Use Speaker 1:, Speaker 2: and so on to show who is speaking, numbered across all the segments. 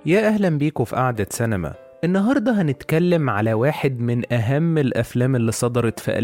Speaker 1: يا أهلا بيكم في قعدة سينما النهاردة هنتكلم على واحد من أهم الأفلام اللي صدرت في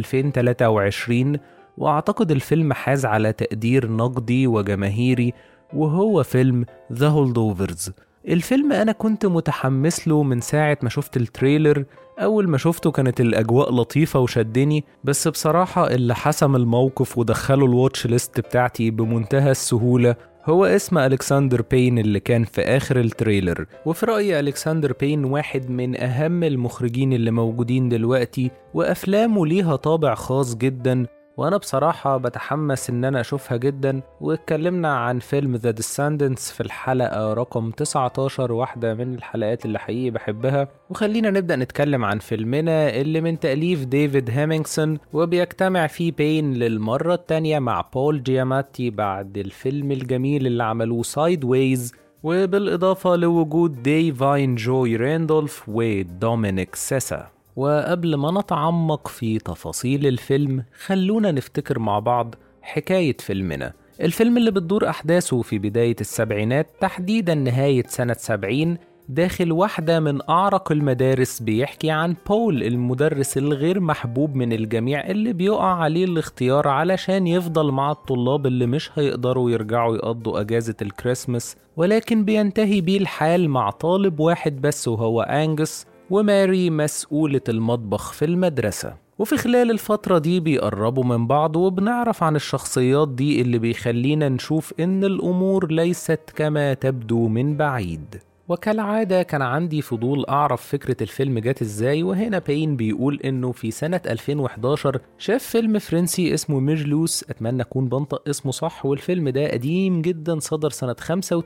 Speaker 1: 2023 وأعتقد الفيلم حاز على تقدير نقدي وجماهيري وهو فيلم ذا هولدوفرز الفيلم أنا كنت متحمس له من ساعة ما شفت التريلر أول ما شفته كانت الأجواء لطيفة وشدني بس بصراحة اللي حسم الموقف ودخله الواتش ليست بتاعتي بمنتهى السهولة هو اسم ألكسندر بين اللي كان في آخر التريلر وفي رأيي ألكسندر بين واحد من أهم المخرجين اللي موجودين دلوقتي وأفلامه ليها طابع خاص جدا وانا بصراحة بتحمس ان انا اشوفها جدا واتكلمنا عن فيلم ذا Descendants في الحلقة رقم 19 واحدة من الحلقات اللي حقيقي بحبها وخلينا نبدأ نتكلم عن فيلمنا اللي من تأليف ديفيد هامينغسون وبيجتمع فيه بين للمرة التانية مع بول جياماتي بعد الفيلم الجميل اللي عملوه سايد ويز وبالإضافة لوجود ديفاين جوي راندولف ودومينيك سيسا وقبل ما نتعمق في تفاصيل الفيلم خلونا نفتكر مع بعض حكاية فيلمنا الفيلم اللي بتدور أحداثه في بداية السبعينات تحديدا نهاية سنة سبعين داخل واحدة من أعرق المدارس بيحكي عن بول المدرس الغير محبوب من الجميع اللي بيقع عليه الاختيار علشان يفضل مع الطلاب اللي مش هيقدروا يرجعوا يقضوا أجازة الكريسماس ولكن بينتهي بيه الحال مع طالب واحد بس وهو أنجس وماري مسؤولة المطبخ في المدرسة وفي خلال الفترة دي بيقربوا من بعض وبنعرف عن الشخصيات دي اللي بيخلينا نشوف إن الأمور ليست كما تبدو من بعيد وكالعادة كان عندي فضول أعرف فكرة الفيلم جت إزاي وهنا باين بيقول إنه في سنة 2011 شاف فيلم فرنسي اسمه ميرلوس أتمنى أكون بنطق اسمه صح والفيلم ده قديم جدا صدر سنة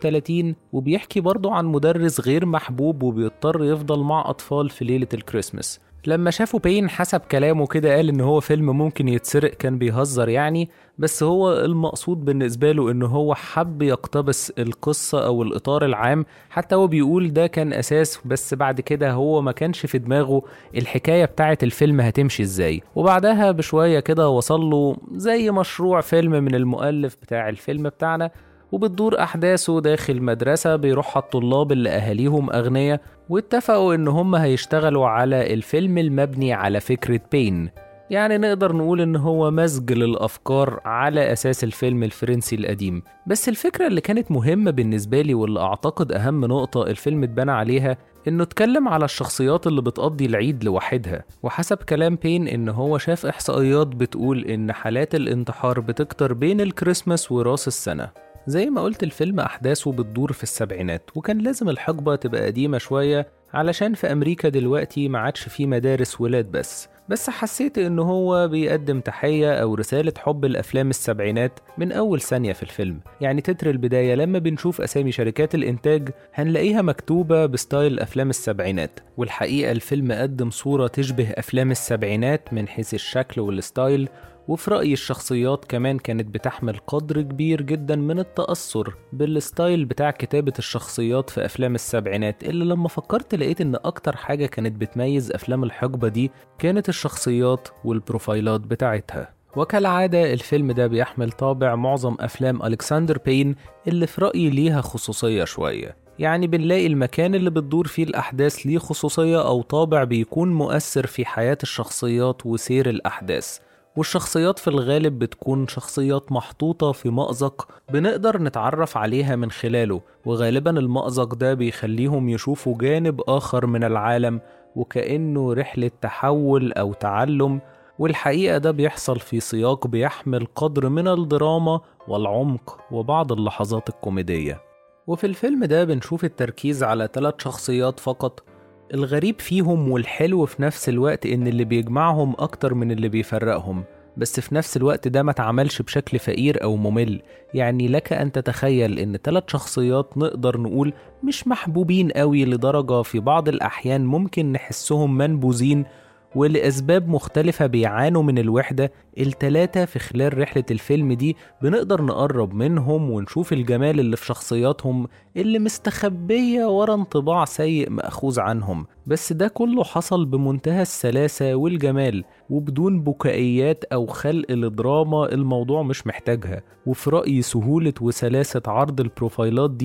Speaker 1: 35 وبيحكي برضه عن مدرس غير محبوب وبيضطر يفضل مع أطفال في ليلة الكريسماس لما شافوا بين حسب كلامه كده قال ان هو فيلم ممكن يتسرق كان بيهزر يعني بس هو المقصود بالنسبة له ان هو حب يقتبس القصة او الاطار العام حتى هو بيقول ده كان اساس بس بعد كده هو ما كانش في دماغه الحكاية بتاعة الفيلم هتمشي ازاي وبعدها بشوية كده وصل له زي مشروع فيلم من المؤلف بتاع الفيلم بتاعنا وبتدور أحداثه داخل مدرسة بيروحها الطلاب اللي أهاليهم أغنياء واتفقوا إن هم هيشتغلوا على الفيلم المبني على فكرة بين يعني نقدر نقول إن هو مزج للأفكار على أساس الفيلم الفرنسي القديم بس الفكرة اللي كانت مهمة بالنسبة لي واللي أعتقد أهم نقطة الفيلم اتبنى عليها إنه اتكلم على الشخصيات اللي بتقضي العيد لوحدها وحسب كلام بين إن هو شاف إحصائيات بتقول إن حالات الانتحار بتكتر بين الكريسماس وراس السنة زي ما قلت الفيلم أحداثه بتدور في السبعينات وكان لازم الحقبة تبقى قديمة شوية علشان في أمريكا دلوقتي ما عادش في مدارس ولاد بس بس حسيت إن هو بيقدم تحية أو رسالة حب الأفلام السبعينات من أول ثانية في الفيلم يعني تتر البداية لما بنشوف أسامي شركات الإنتاج هنلاقيها مكتوبة بستايل أفلام السبعينات والحقيقة الفيلم قدم صورة تشبه أفلام السبعينات من حيث الشكل والستايل وفي رأيي الشخصيات كمان كانت بتحمل قدر كبير جدا من التأثر بالستايل بتاع كتابة الشخصيات في أفلام السبعينات اللي لما فكرت لقيت إن أكتر حاجة كانت بتميز أفلام الحقبة دي كانت الشخصيات والبروفايلات بتاعتها وكالعادة الفيلم ده بيحمل طابع معظم أفلام ألكسندر بين اللي في رأيي ليها خصوصية شوية يعني بنلاقي المكان اللي بتدور فيه الأحداث ليه خصوصية أو طابع بيكون مؤثر في حياة الشخصيات وسير الأحداث والشخصيات في الغالب بتكون شخصيات محطوطة في مأزق بنقدر نتعرف عليها من خلاله وغالبا المأزق ده بيخليهم يشوفوا جانب آخر من العالم وكأنه رحلة تحول أو تعلم والحقيقة ده بيحصل في سياق بيحمل قدر من الدراما والعمق وبعض اللحظات الكوميدية وفي الفيلم ده بنشوف التركيز على ثلاث شخصيات فقط الغريب فيهم والحلو في نفس الوقت إن اللي بيجمعهم أكتر من اللي بيفرقهم بس في نفس الوقت ده ما اتعملش بشكل فقير أو ممل يعني لك أن تتخيل إن ثلاث شخصيات نقدر نقول مش محبوبين قوي لدرجة في بعض الأحيان ممكن نحسهم منبوذين ولأسباب مختلفة بيعانوا من الوحدة التلاتة في خلال رحلة الفيلم دي بنقدر نقرب منهم ونشوف الجمال اللي في شخصياتهم اللي مستخبية ورا انطباع سيء مأخوذ عنهم بس ده كله حصل بمنتهى السلاسة والجمال وبدون بكائيات أو خلق لدراما الموضوع مش محتاجها وفي رأيي سهولة وسلاسة عرض البروفايلات دي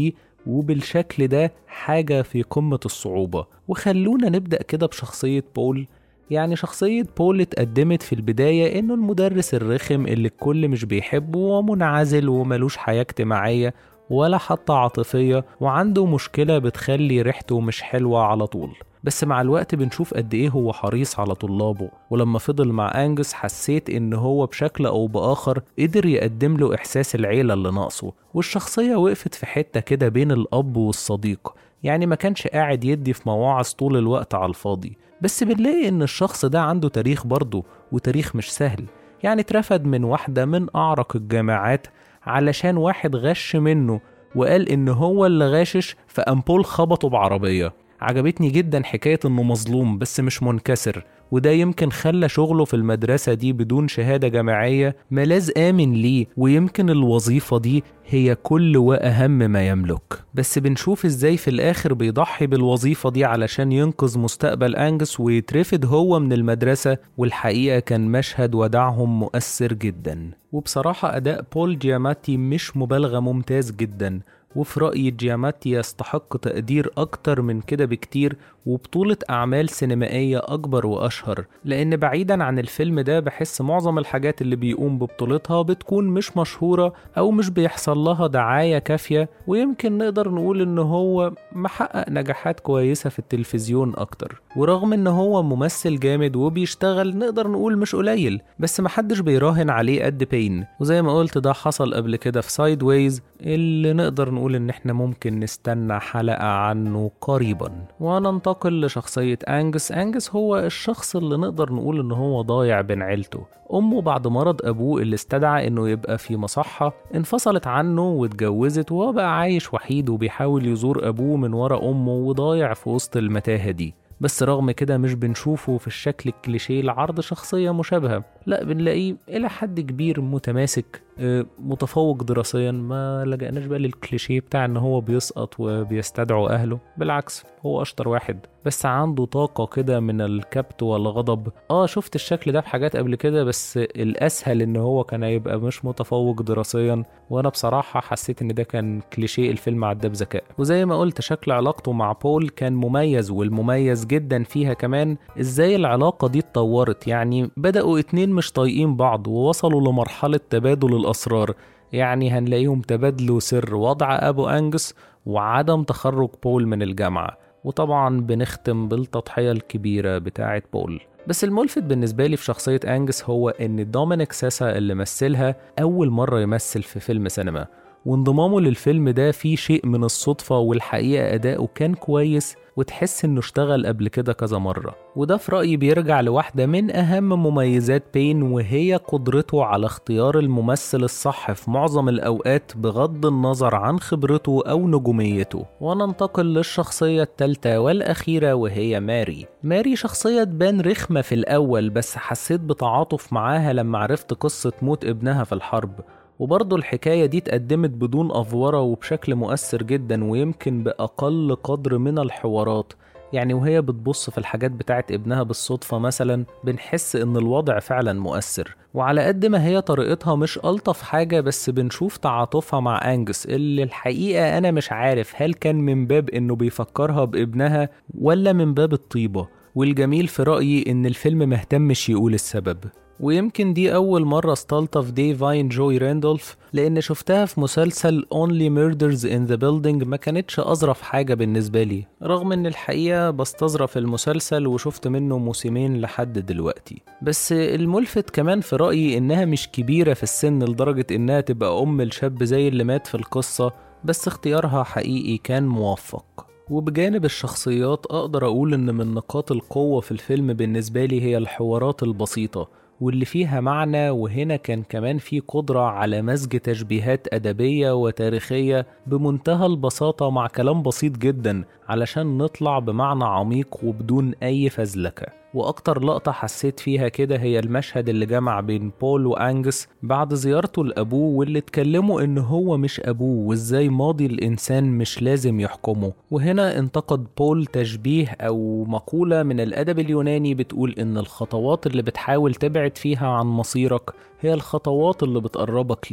Speaker 1: وبالشكل ده حاجة في قمة الصعوبة وخلونا نبدأ كده بشخصية بول يعني شخصية بول اتقدمت في البداية إنه المدرس الرخم اللي الكل مش بيحبه ومنعزل وملوش حياة اجتماعية ولا حتى عاطفية وعنده مشكلة بتخلي ريحته مش حلوة على طول بس مع الوقت بنشوف قد ايه هو حريص على طلابه ولما فضل مع انجس حسيت ان هو بشكل او باخر قدر يقدم له احساس العيلة اللي ناقصه والشخصية وقفت في حتة كده بين الاب والصديق يعني ما كانش قاعد يدي في مواعظ طول الوقت على الفاضي بس بنلاقي ان الشخص ده عنده تاريخ برضه وتاريخ مش سهل يعني اترفد من واحدة من أعرق الجامعات علشان واحد غش منه وقال إن هو اللي غاشش فأمبول خبطه بعربية عجبتني جدا حكاية إنه مظلوم بس مش منكسر وده يمكن خلى شغله في المدرسة دي بدون شهادة جامعية ملاذ آمن ليه ويمكن الوظيفة دي هي كل وأهم ما يملك بس بنشوف ازاي في الآخر بيضحي بالوظيفة دي علشان ينقذ مستقبل أنجس ويترفد هو من المدرسة والحقيقة كان مشهد وداعهم مؤثر جدا وبصراحة أداء بول جياماتي مش مبالغة ممتاز جدا وفي رأيي جياماتي يستحق تقدير أكتر من كده بكتير وبطولة أعمال سينمائية أكبر وأشهر لأن بعيدا عن الفيلم ده بحس معظم الحاجات اللي بيقوم ببطولتها بتكون مش مشهورة أو مش بيحصل لها دعاية كافية ويمكن نقدر نقول إن هو محقق نجاحات كويسة في التلفزيون أكتر ورغم إن هو ممثل جامد وبيشتغل نقدر نقول مش قليل بس محدش بيراهن عليه قد بين وزي ما قلت ده حصل قبل كده في سايد ويز اللي نقدر نقول إن إحنا ممكن نستنى حلقة عنه قريبا وننتقل ننتقل لشخصية أنجس أنجس هو الشخص اللي نقدر نقول إن هو ضايع بين عيلته أمه بعد مرض أبوه اللي استدعى إنه يبقى في مصحة انفصلت عنه واتجوزت وهو بقى عايش وحيد وبيحاول يزور أبوه من ورا أمه وضايع في وسط المتاهة دي بس رغم كده مش بنشوفه في الشكل الكليشيه لعرض شخصية مشابهة لا بنلاقيه إلى حد كبير متماسك متفوق دراسيا ما لجأناش بقى للكليشيه بتاع ان هو بيسقط وبيستدعو اهله بالعكس هو اشطر واحد بس عنده طاقة كده من الكبت والغضب اه شفت الشكل ده في حاجات قبل كده بس الاسهل ان هو كان هيبقى مش متفوق دراسيا وانا بصراحة حسيت ان ده كان كليشيه الفيلم عداه بذكاء وزي ما قلت شكل علاقته مع بول كان مميز والمميز جدا فيها كمان ازاي العلاقة دي اتطورت يعني بدأوا اتنين مش طايقين بعض ووصلوا لمرحلة تبادل الأسرار يعني هنلاقيهم تبادلوا سر وضع أبو أنجس وعدم تخرج بول من الجامعة وطبعا بنختم بالتضحية الكبيرة بتاعة بول بس الملفت بالنسبة لي في شخصية أنجس هو إن دومينيك ساسا اللي مثلها أول مرة يمثل في فيلم سينما وانضمامه للفيلم ده فيه شيء من الصدفة والحقيقة أداؤه كان كويس وتحس إنه اشتغل قبل كده كذا مرة وده في رأيي بيرجع لواحدة من أهم مميزات بين وهي قدرته على اختيار الممثل الصح في معظم الأوقات بغض النظر عن خبرته أو نجوميته وننتقل للشخصية الثالثة والأخيرة وهي ماري ماري شخصية تبان رخمة في الأول بس حسيت بتعاطف معاها لما عرفت قصة موت ابنها في الحرب وبرضه الحكاية دي اتقدمت بدون أفورة وبشكل مؤثر جدا ويمكن بأقل قدر من الحوارات يعني وهي بتبص في الحاجات بتاعت ابنها بالصدفة مثلا بنحس إن الوضع فعلا مؤثر وعلى قد ما هي طريقتها مش ألطف حاجة بس بنشوف تعاطفها مع أنجس اللي الحقيقة أنا مش عارف هل كان من باب إنه بيفكرها بابنها ولا من باب الطيبة والجميل في رأيي إن الفيلم مهتمش يقول السبب ويمكن دي أول مرة استلطف ديفاين جوي راندولف لأن شفتها في مسلسل Only Murders in the Building ما كانتش أظرف حاجة بالنسبة لي رغم إن الحقيقة بستظرف المسلسل وشفت منه موسمين لحد دلوقتي بس الملفت كمان في رأيي إنها مش كبيرة في السن لدرجة إنها تبقى أم الشاب زي اللي مات في القصة بس اختيارها حقيقي كان موفق وبجانب الشخصيات أقدر أقول إن من نقاط القوة في الفيلم بالنسبة لي هي الحوارات البسيطة واللي فيها معنى وهنا كان كمان في قدرة على مزج تشبيهات أدبية وتاريخية بمنتهى البساطة مع كلام بسيط جدا علشان نطلع بمعنى عميق وبدون أي فزلكة وأكتر لقطة حسيت فيها كده هي المشهد اللي جمع بين بول وأنجس بعد زيارته لأبوه واللي اتكلموا إن هو مش أبوه وإزاي ماضي الإنسان مش لازم يحكمه وهنا انتقد بول تشبيه أو مقولة من الأدب اليوناني بتقول إن الخطوات اللي بتحاول تبعد فيها عن مصيرك هي الخطوات اللي بتقربك ليه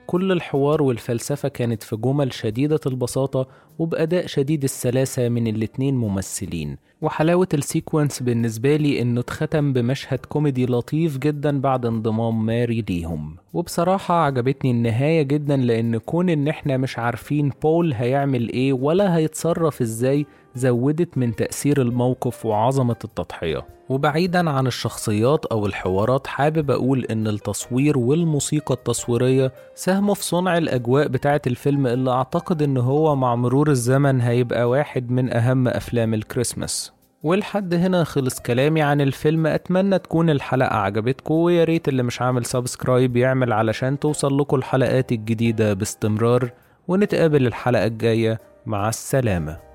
Speaker 1: كل الحوار والفلسفة كانت في جمل شديدة البساطة وبأداء شديد السلاسة من الاتنين ممثلين وحلاوة السيكونس بالنسبة لي إنه اتختم بمشهد كوميدي لطيف جدا بعد انضمام ماري ليهم وبصراحة عجبتني النهاية جدا لأن كون إن إحنا مش عارفين بول هيعمل إيه ولا هيتصرف إزاي زودت من تأثير الموقف وعظمة التضحية وبعيدا عن الشخصيات أو الحوارات حابب أقول إن التصوير والموسيقى التصويرية ساهموا في صنع الأجواء بتاعة الفيلم اللي أعتقد إن هو مع مرور الزمن هيبقى واحد من أهم أفلام الكريسماس ولحد هنا خلص كلامي عن الفيلم أتمنى تكون الحلقة عجبتكم ويا ريت اللي مش عامل سبسكرايب يعمل علشان توصل لكم الحلقات الجديدة باستمرار ونتقابل الحلقة الجاية مع السلامه